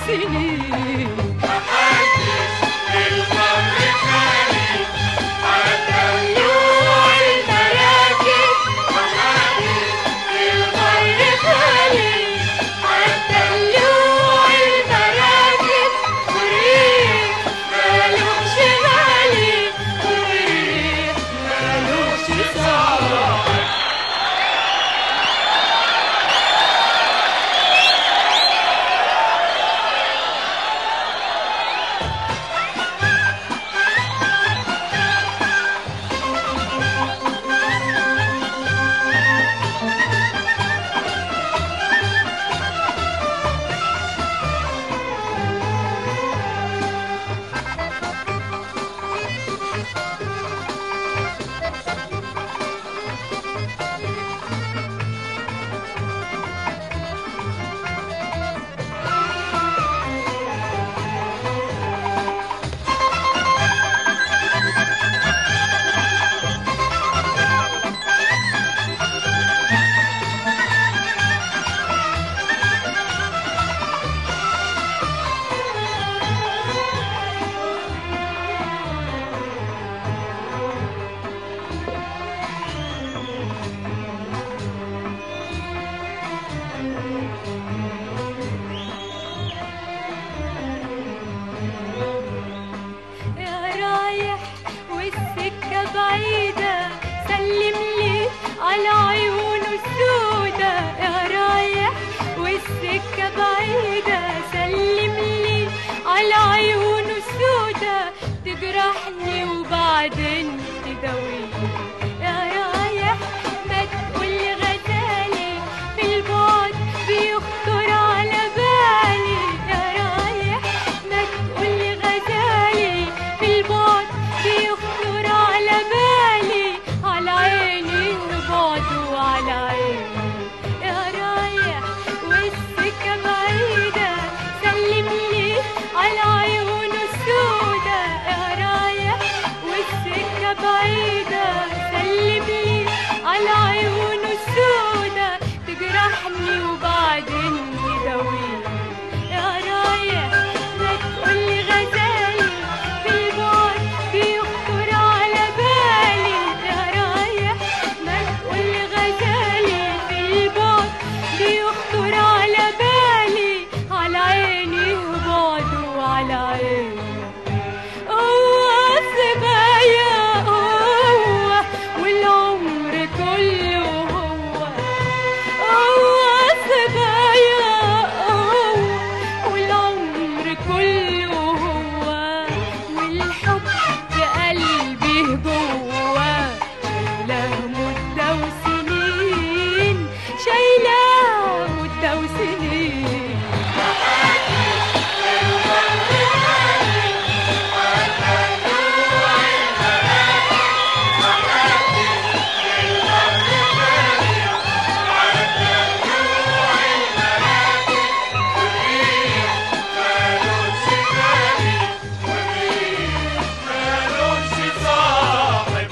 سنين محدش للبر خالي حتى طلوع المراكب محدش للبر خالي حتى طلوع المراكب والريح مالوش غالي والريح مالوش صالح يا رايح والسكة بعيدة سلم لي على عيونه السودة يا رايح والسكة بعيدة سلم لي على عيونه السودة تجرحني وبعدين تداويني يا رايح ما تقولي غزالي في البعد بيخطر على بالي يا رايح ما تقولي غزالي في البعد بيخطر على بالي على عيني البعد وعلى عيني يا رايح والسكة بعيدة سلم لي على عيونه السودة يا رايح والسكة بعيدة سلم لي على عيونه السودة تجرحني وبعدين يداويني يا رايح ما تقولي غزالي في البعد بيخطر على بالي يا رايح ما تقولي غزالي في البعد بيخطر على بالي على عيني وبعد وعلى عيني هو سبايا هو والعمر كله هو هو سبايا هو والعمر كله هو والحب في قلبي جوه شايلاه مدة وسنين شايلاه مدة وسنين مالوش صاحب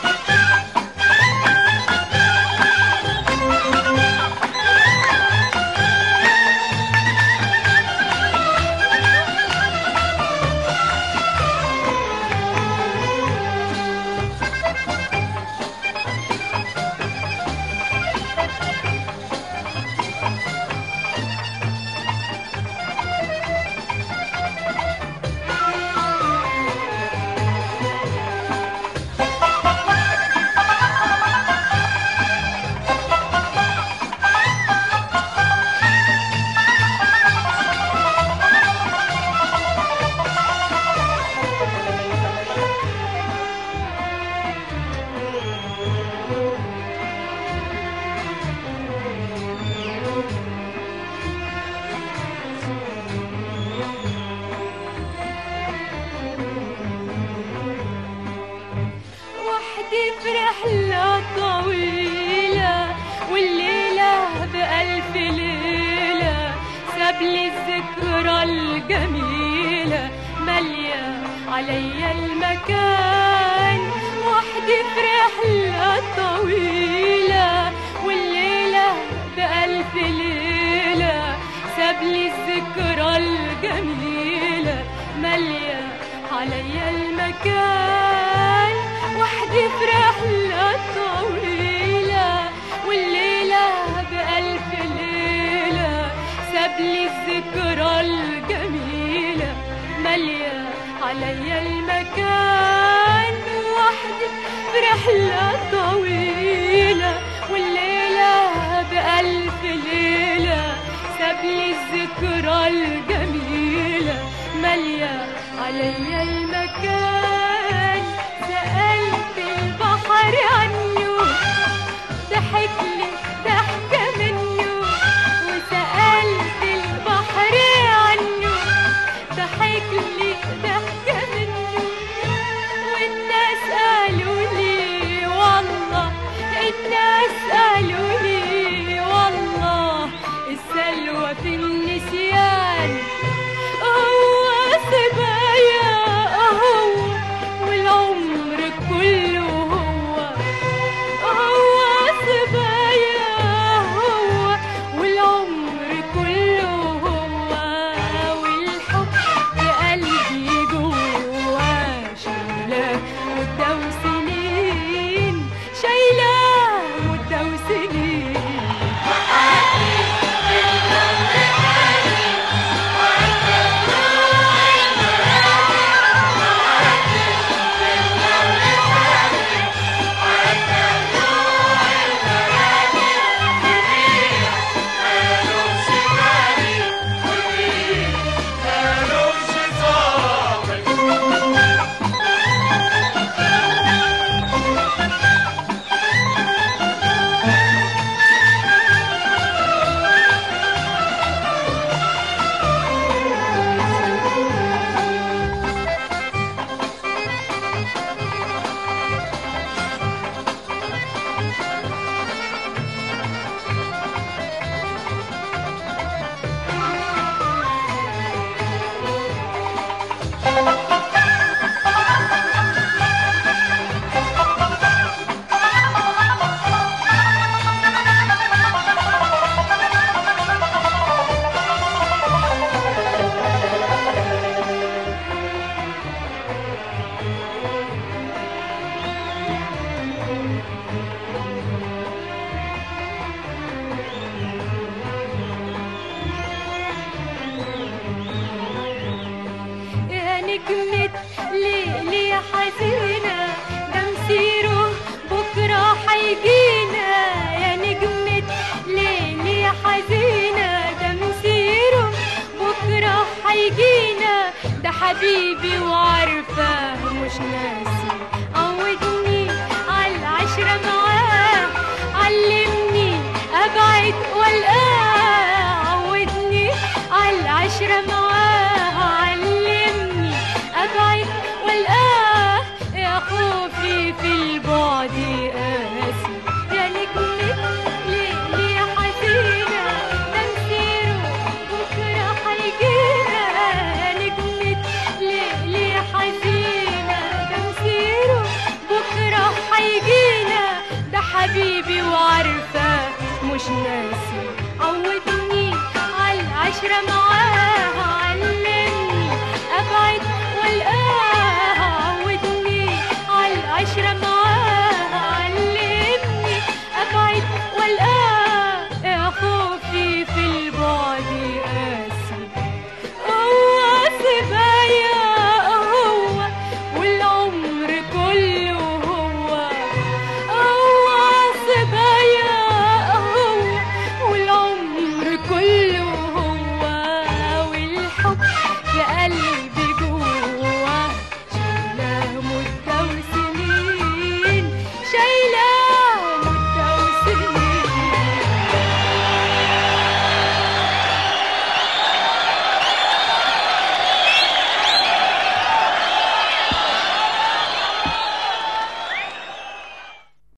وحدي في رحلة طويلة والليلة بألف ليلة سابلي الذكرى الجميلة مالية عليا المكان وحدي في رحلة طويلة والليلة بألف ليلة سابلي الذكرى الجميلة عليا المكان وحدي في رحلة طويلة والليلة بألف ليلة سابلي الذكرى الجميلة مالية عليا المكان سألت البحر عنه ضحك لي ضحكة منه وسألت البحر عنه ضحك لي ضحكة منه والناس قالوا لي والله الناس قالوا لي والله السلوى في النسيان هو سبايا هو والعمر كله هو هو سبايا هو والعمر كله هو والحب في قلبي جواه شايلاه مدة وسنين شايلاه مدة وسنين مالوش غالي والريح مالوش صاحب يا نجمة ليلي يا حزينة ده مسيره بكرة حيجينا يا نجمة ليلي يا حزينة ده مسيره بكرة حيجينا ده حبيبي وعارفة مش ناسي عودني على العشرة معاه علمني أبعد والقاه عودني على العشرة معاه علمني أبعد والقاه يا خوفي في البعد قاسي يا نجمة ليلي يا حزينة ده مسيره بكرة حيجينا يا نجمة ليلي يا حزينة ده مسيره بكرة حيجينا ده حبيبي وعارفة مش ناسي عودني على العشرة مع